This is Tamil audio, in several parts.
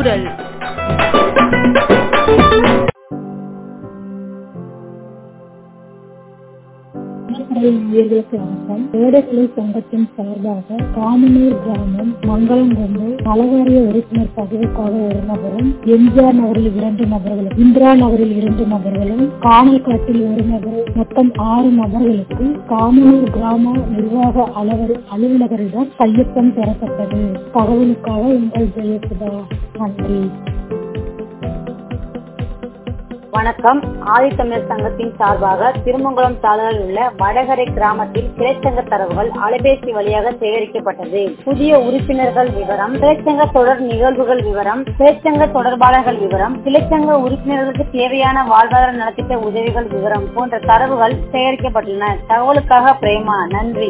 குரல் நேயர்களுக்கு வணக்கம் வேடக்கலை சங்கத்தின் சார்பாக காமனூர் கிராமம் மங்களம் கொண்டு நலவாரிய உறுப்பினர் பதவிக்காக ஒரு நபரும் எம்ஜிஆர் நகரில் இரண்டு நபர்களும் இந்திரா நகரில் இரண்டு நபர்களும் காணல்காட்டில் ஒரு நபர் மொத்தம் ஆறு நபர்களுக்கு காமனூர் கிராம நிர்வாக அலுவலர் அலுவலகரிடம் கையொப்பம் பெறப்பட்டது தகவலுக்காக உங்கள் ஜெயசுதா நன்றி வணக்கம் ஆதித்தமிழர் சங்கத்தின் சார்பாக திருமங்கலம் தாலுகாவில் உள்ள வடகரை கிராமத்தில் கிளைச்சங்க தரவுகள் அலைபேசி வழியாக சேகரிக்கப்பட்டது புதிய உறுப்பினர்கள் விவரம் கிளைச்சங்க தொடர் நிகழ்வுகள் விவரம் கிளைச்சங்க தொடர்பாளர்கள் விவரம் கிளைச்சங்க உறுப்பினர்களுக்கு தேவையான வாழ்வாதார நலத்திட்ட உதவிகள் விவரம் போன்ற தரவுகள் சேகரிக்கப்பட்டுள்ளன தகவலுக்காக பிரேமா நன்றி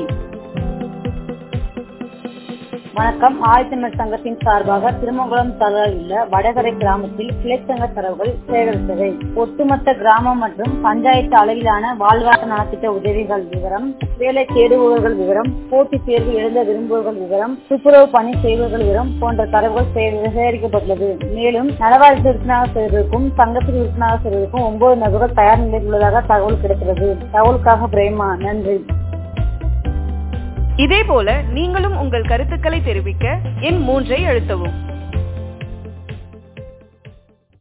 வணக்கம் ஆதித்தமிழர் சங்கத்தின் சார்பாக திருமங்கலம் தாலுகாவில் உள்ள வடகரை கிராமத்தில் கிளைச்சங்க தரவுகள் சேகரித்தது ஒட்டுமொத்த கிராமம் மற்றும் பஞ்சாயத்து அளவிலான வாழ்வாதார நலத்திட்ட உதவிகள் விவரம் வேலை தேடுபவர்கள் விவரம் போட்டித் தேர்வு எழுத விரும்புவர்கள் விவரம் துப்புரவு பணி செய்வர்கள் விவரம் போன்ற தரவுகள் சேகரிக்கப்பட்டுள்ளது மேலும் நலவாரியத்தில் உறுப்பினராக செய்வதற்கும் சங்கத்தில் உறுப்பினராக செய்வதற்கும் ஒன்பது நபர்கள் தயார் நிலையில் உள்ளதாக தகவல் கிடைக்கிறது தகவலுக்காக பிரேமா நன்றி இதேபோல நீங்களும் உங்கள் கருத்துக்களை தெரிவிக்க எண் மூன்றை அழுத்தவும்